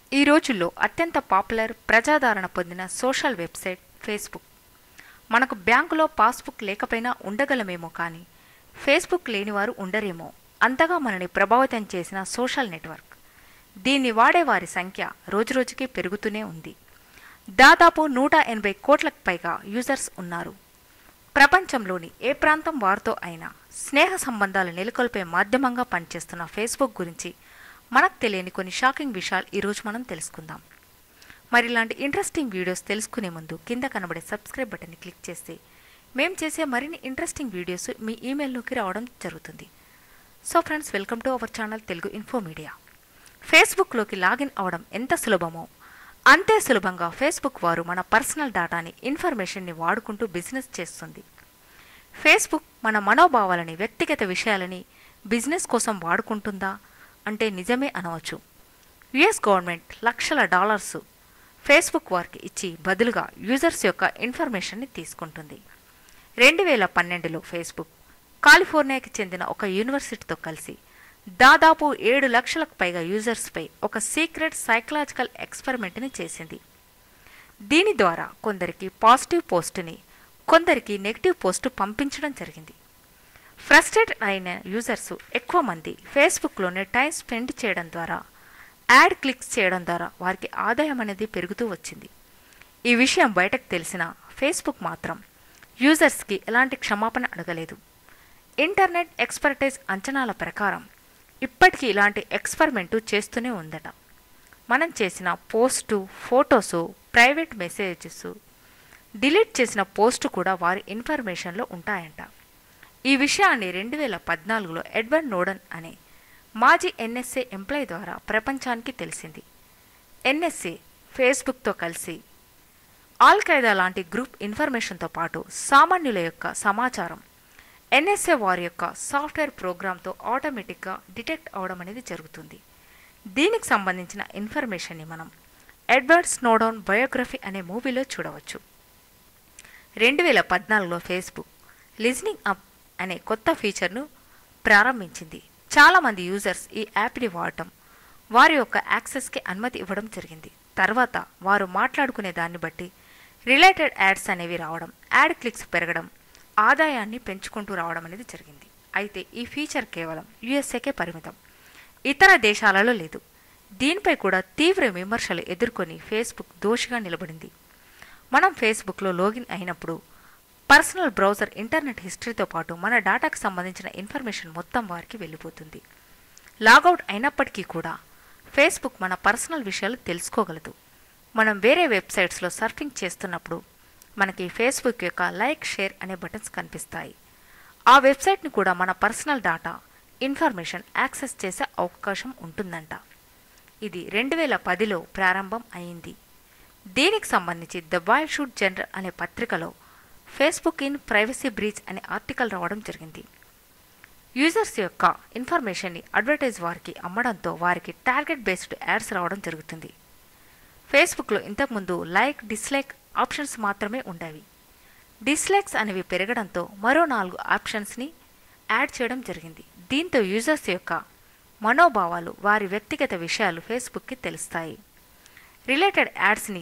ఈ రోజుల్లో అత్యంత పాపులర్ ప్రజాదరణ పొందిన సోషల్ వెబ్సైట్ ఫేస్బుక్ మనకు బ్యాంకులో పాస్బుక్ లేకపోయినా ఉండగలమేమో కానీ ఫేస్బుక్ లేనివారు ఉండరేమో అంతగా మనని ప్రభావితం చేసిన సోషల్ నెట్వర్క్ దీన్ని వాడే వారి సంఖ్య రోజురోజుకి పెరుగుతూనే ఉంది దాదాపు నూట ఎనభై కోట్లకు పైగా యూజర్స్ ఉన్నారు ప్రపంచంలోని ఏ ప్రాంతం వారితో అయినా స్నేహ సంబంధాలు నెలకొల్పే మాధ్యమంగా పనిచేస్తున్న ఫేస్బుక్ గురించి మనకు తెలియని కొన్ని షాకింగ్ విషయాలు ఈరోజు మనం తెలుసుకుందాం మరి ఇలాంటి ఇంట్రెస్టింగ్ వీడియోస్ తెలుసుకునే ముందు కింద కనబడే సబ్స్క్రైబ్ బటన్ని క్లిక్ చేస్తే మేము చేసే మరిన్ని ఇంట్రెస్టింగ్ వీడియోస్ మీ ఈమెయిల్లోకి రావడం జరుగుతుంది so friends welcome to our channel Telugu info media ఫేస్బుక్లోకి లాగిన్ అవడం ఎంత సులభమో అంతే సులభంగా ఫేస్బుక్ వారు మన పర్సనల్ డేటాని ఇన్ఫర్మేషన్ని వాడుకుంటూ బిజినెస్ చేస్తుంది ఫేస్బుక్ మన మనోభావాలని వ్యక్తిగత విషయాలని బిజినెస్ కోసం వాడుకుంటుందా అంటే నిజమే అనవచ్చు యుఎస్ గవర్నమెంట్ లక్షల డాలర్స్ ఫేస్బుక్ వారికి ఇచ్చి బదులుగా యూజర్స్ యొక్క ఇన్ఫర్మేషన్ని తీసుకుంటుంది రెండు వేల పన్నెండులో ఫేస్బుక్ కాలిఫోర్నియాకి చెందిన ఒక యూనివర్సిటీతో కలిసి దాదాపు ఏడు లక్షలకు పైగా యూజర్స్పై ఒక సీక్రెట్ సైకలాజికల్ ఎక్స్పెరిమెంట్ని చేసింది దీని ద్వారా కొందరికి పాజిటివ్ పోస్టుని కొందరికి నెగిటివ్ పోస్టు పంపించడం జరిగింది ఫ్రస్ట్రేట్ అయిన యూజర్స్ ఎక్కువ మంది ఫేస్బుక్లోనే టైం స్పెండ్ చేయడం ద్వారా యాడ్ క్లిక్స్ చేయడం ద్వారా వారికి ఆదాయం అనేది పెరుగుతూ వచ్చింది ఈ విషయం బయటకు తెలిసిన ఫేస్బుక్ మాత్రం యూజర్స్కి ఎలాంటి క్షమాపణ అడగలేదు ఇంటర్నెట్ ఎక్స్పర్టైజ్ అంచనాల ప్రకారం ఇప్పటికీ ఇలాంటి ఎక్స్పెరిమెంటు చేస్తూనే ఉందట మనం చేసిన post photos private messages delete చేసిన పోస్టు కూడా వారి ఇన్ఫర్మేషన్లో ఉంటాయంట ఈ విషయాన్ని రెండు వేల పద్నాలుగులో ఎడ్వర్డ్ నోడన్ అనే మాజీ ఎన్ఎస్ఏ ఎంప్లాయ్ ద్వారా ప్రపంచానికి తెలిసింది ఎన్ఎస్ఏ ఫేస్బుక్తో కలిసి ఆల్ ఖైదా లాంటి గ్రూప్ ఇన్ఫర్మేషన్తో పాటు సామాన్యుల యొక్క సమాచారం ఎన్ఎస్ఏ వారి యొక్క సాఫ్ట్వేర్ ప్రోగ్రామ్తో ఆటోమేటిక్గా డిటెక్ట్ అవడం అనేది జరుగుతుంది దీనికి సంబంధించిన ఇన్ఫర్మేషన్ని మనం ఎడ్వర్డ్ స్నోడౌన్ బయోగ్రఫీ అనే మూవీలో చూడవచ్చు రెండు వేల పద్నాలుగులో ఫేస్బుక్ లిజనింగ్ అప్ అనే కొత్త ఫీచర్ను ప్రారంభించింది చాలామంది యూజర్స్ ఈ యాప్ని వాడటం వారి యొక్క యాక్సెస్కి అనుమతి ఇవ్వడం జరిగింది తర్వాత వారు మాట్లాడుకునే దాన్ని బట్టి రిలేటెడ్ యాడ్స్ అనేవి రావడం యాడ్ క్లిక్స్ పెరగడం ఆదాయాన్ని పెంచుకుంటూ రావడం అనేది జరిగింది అయితే ఈ ఫీచర్ కేవలం యుఎస్ఏకే పరిమితం ఇతర దేశాలలో లేదు దీనిపై కూడా తీవ్ర విమర్శలు ఎదుర్కొని ఫేస్బుక్ దోషిగా నిలబడింది మనం ఫేస్బుక్లో లాగిన్ అయినప్పుడు పర్సనల్ బ్రౌజర్ ఇంటర్నెట్ హిస్టరీతో పాటు మన డేటాకు సంబంధించిన ఇన్ఫర్మేషన్ మొత్తం వారికి వెళ్ళిపోతుంది లాగౌట్ అయినప్పటికీ కూడా ఫేస్బుక్ మన పర్సనల్ విషయాలు తెలుసుకోగలదు మనం వేరే వెబ్సైట్స్లో సర్ఫింగ్ చేస్తున్నప్పుడు మనకి ఫేస్బుక్ యొక్క లైక్ షేర్ అనే బటన్స్ కనిపిస్తాయి ఆ వెబ్సైట్ని కూడా మన పర్సనల్ డేటా ఇన్ఫర్మేషన్ యాక్సెస్ చేసే అవకాశం ఉంటుందంట ఇది రెండు వేల పదిలో ప్రారంభం అయింది దీనికి సంబంధించి ద వైల్డ్ షూట్ జనరల్ అనే పత్రికలో ఫేస్బుక్ ఇన్ ప్రైవసీ బ్రీచ్ అనే ఆర్టికల్ రావడం జరిగింది యూజర్స్ యొక్క ఇన్ఫర్మేషన్ని అడ్వర్టైజ్ వారికి అమ్మడంతో వారికి టార్గెట్ బేస్డ్ యాడ్స్ రావడం జరుగుతుంది ఫేస్బుక్లో ఇంతకుముందు లైక్ డిస్లైక్ ఆప్షన్స్ మాత్రమే ఉండేవి డిస్లైక్స్ అనేవి పెరగడంతో మరో నాలుగు ఆప్షన్స్ని యాడ్ చేయడం జరిగింది దీంతో యూజర్స్ యొక్క మనోభావాలు వారి వ్యక్తిగత విషయాలు ఫేస్బుక్కి తెలుస్తాయి రిలేటెడ్ యాడ్స్ని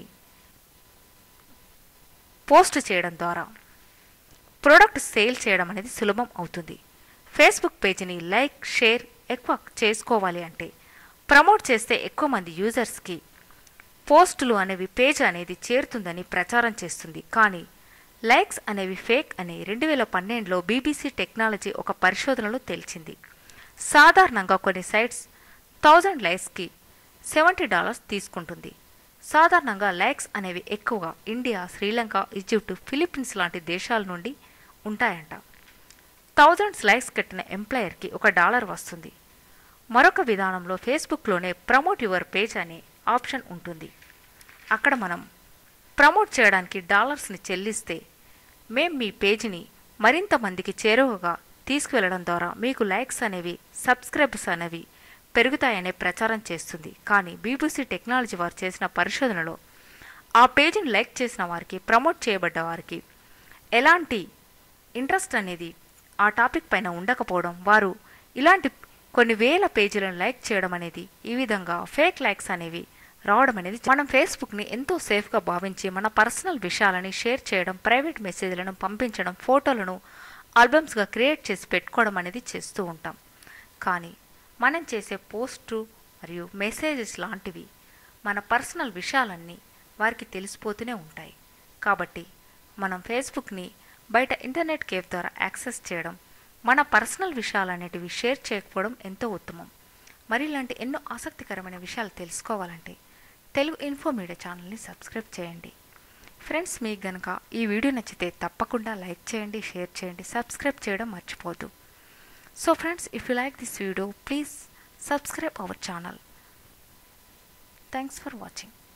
పోస్ట్ చేయడం ద్వారా ప్రోడక్ట్ సేల్ చేయడం అనేది సులభం అవుతుంది ఫేస్బుక్ పేజీని లైక్ షేర్ ఎక్కువ చేసుకోవాలి అంటే ప్రమోట్ చేస్తే ఎక్కువ మంది యూజర్స్కి పోస్టులు అనేవి పేజ్ అనేది చేరుతుందని ప్రచారం చేస్తుంది కానీ లైక్స్ అనేవి ఫేక్ అని రెండు వేల పన్నెండులో బీబీసీ టెక్నాలజీ ఒక పరిశోధనలో తేల్చింది సాధారణంగా కొన్ని సైట్స్ థౌజండ్ లైక్స్కి సెవెంటీ డాలర్స్ తీసుకుంటుంది సాధారణంగా లైక్స్ అనేవి ఎక్కువగా ఇండియా శ్రీలంక ఈజిప్ట్ ఫిలిప్పీన్స్ లాంటి దేశాల నుండి ఉంటాయంట థౌజండ్స్ లైక్స్ కట్టిన ఎంప్లాయర్కి ఒక డాలర్ వస్తుంది మరొక విధానంలో ఫేస్బుక్లోనే ప్రమోట్ యువర్ పేజ్ అనే ఆప్షన్ ఉంటుంది అక్కడ మనం ప్రమోట్ చేయడానికి డాలర్స్ని చెల్లిస్తే మేం మీ పేజీని మరింత మందికి చేరువగా తీసుకువెళ్ళడం ద్వారా మీకు లైక్స్ అనేవి సబ్స్క్రైబర్స్ అనేవి పెరుగుతాయనే ప్రచారం చేస్తుంది కానీ బీబీసీ టెక్నాలజీ వారు చేసిన పరిశోధనలో ఆ పేజీని లైక్ చేసిన వారికి ప్రమోట్ చేయబడ్డ వారికి ఎలాంటి ఇంట్రెస్ట్ అనేది ఆ టాపిక్ పైన ఉండకపోవడం వారు ఇలాంటి కొన్ని వేల పేజీలను లైక్ చేయడం అనేది ఈ విధంగా ఫేక్ లైక్స్ అనేవి రావడం అనేది మనం ఫేస్బుక్ని ఎంతో సేఫ్గా భావించి మన పర్సనల్ విషయాలని షేర్ చేయడం ప్రైవేట్ మెసేజ్లను పంపించడం ఫోటోలను ఆల్బమ్స్గా క్రియేట్ చేసి పెట్టుకోవడం అనేది చేస్తూ ఉంటాం కానీ మనం చేసే పోస్టు మరియు మెసేజెస్ లాంటివి మన పర్సనల్ విషయాలన్నీ వారికి తెలిసిపోతూనే ఉంటాయి కాబట్టి మనం ఫేస్బుక్ని బయట ఇంటర్నెట్ కేఫ్ ద్వారా యాక్సెస్ చేయడం మన పర్సనల్ విషయాలు అనేటివి షేర్ చేయకపోవడం ఎంతో ఉత్తమం మరి ఇలాంటి ఎన్నో ఆసక్తికరమైన విషయాలు తెలుసుకోవాలంటే తెలుగు ఇన్ఫో మీడియా ఛానల్ని సబ్స్క్రైబ్ చేయండి ఫ్రెండ్స్ మీకు గనక ఈ వీడియో నచ్చితే తప్పకుండా లైక్ చేయండి షేర్ చేయండి సబ్స్క్రైబ్ చేయడం మర్చిపోద్దు so friends if you like this video please subscribe our channel thanks for watching